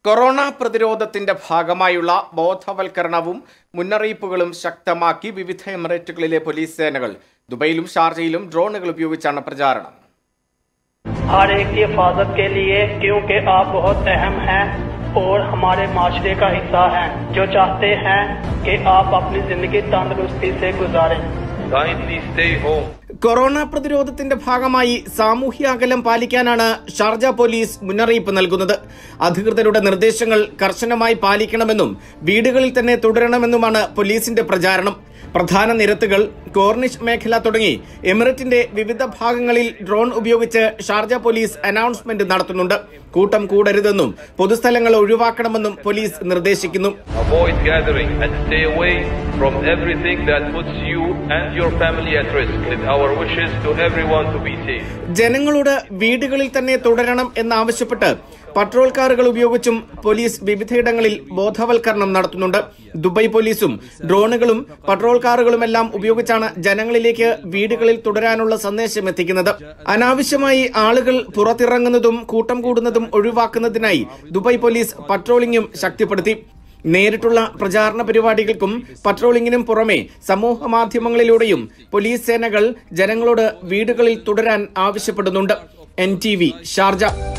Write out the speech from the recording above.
Corona പ്രതിരോധത്തിന്റെ ഭാഗമായുള്ള ബോധവൽക്കരണവും മുന്നറിയിപ്പുകളും ശക്തമാക്കി വിവിധ എമിറേറ്റുകളിലെ പോലീസ് സേനകൾ ദുബൈയിലും ഷാർജയിലും ഡ്രോണുകൾ ഉപയോഗിച്ചാണ് പ്രചാരണം हर एक की हिफाजत के लिए क्योंकि आप बहुत अहम हैं और हमारे माशरे का हिस्सा हैं जो चाहते हैं कि आप अपनी जिंदगी तंदुरुस्ती से गुजारें Kindly stay home. കൊറോണ പ്രതിരോധത്തിന്റെ ഭാഗമായി സാമൂഹ്യ അകലം പാലിക്കാനാണ് ഷാർജ പോലീസ് മുന്നറിയിപ്പ് നൽകുന്നത് അധികൃതരുടെ നിർദ്ദേശങ്ങൾ കർശനമായി പാലിക്കണമെന്നും വീടുകളിൽ തന്നെ തുടരണമെന്നുമാണ് പോലീസിന്റെ പ്രചാരണം പ്രധാന നിരത്തുകൾ കോർണിഷ് മേഖല തുടങ്ങി എമിററ്റിന്റെ വിവിധ ഭാഗങ്ങളിൽ ഡ്രോൺ ഉപയോഗിച്ച് ഷാർജ പോലീസ് അനൗൺസ്മെന്റ് നടത്തുന്നുണ്ട് കൂട്ടം കൂടരുതെന്നും പൊതുസ്ഥലങ്ങൾ ഒഴിവാക്കണമെന്നും പോലീസ് നിർദ്ദേശിക്കുന്നു Avoid gathering and stay away from everything that puts you and your family at risk. With our wishes to everyone to be safe. ജനങ്ങളോട് വീടുകളിൽ തന്നെ തുടരണം എന്നാവശ്യപ്പെട്ട് പട്രോൾ കാറുകൾ ഉപയോഗിച്ചും പോലീസ് വിവിധയിടങ്ങളിൽ ബോധവൽക്കരണം നടത്തുന്നുണ്ട് ദുബൈ പോലീസും ഡ്രോണുകളും പട്രോൾ കാറുകളുമെല്ലാം ഉപയോഗിച്ചാണ് ജനങ്ങളിലേക്ക് വീടുകളിൽ തുടരാനുള്ള സന്ദേശം എത്തിക്കുന്നത് അനാവശ്യമായി ആളുകൾ പുറത്തിറങ്ങുന്നതും കൂട്ടം കൂടുന്നതും ഒഴിവാക്കുന്നതിനായി ദുബൈ പോലീസ് പട്രോളിംഗും ശക്തിപ്പെടുത്തി നേരിട്ടുള്ള പ്രചാരണ പരിപാടികൾക്കും പട്രോളിംഗിനും പുറമെ സമൂഹ മാധ്യമങ്ങളിലൂടെയും പോലീസ് സേനകൾ ജനങ്ങളോട് വീടുകളിൽ തുടരാൻ ആവശ്യപ്പെടുന്നുണ്ട് എൻ ടി വി ഷാർജ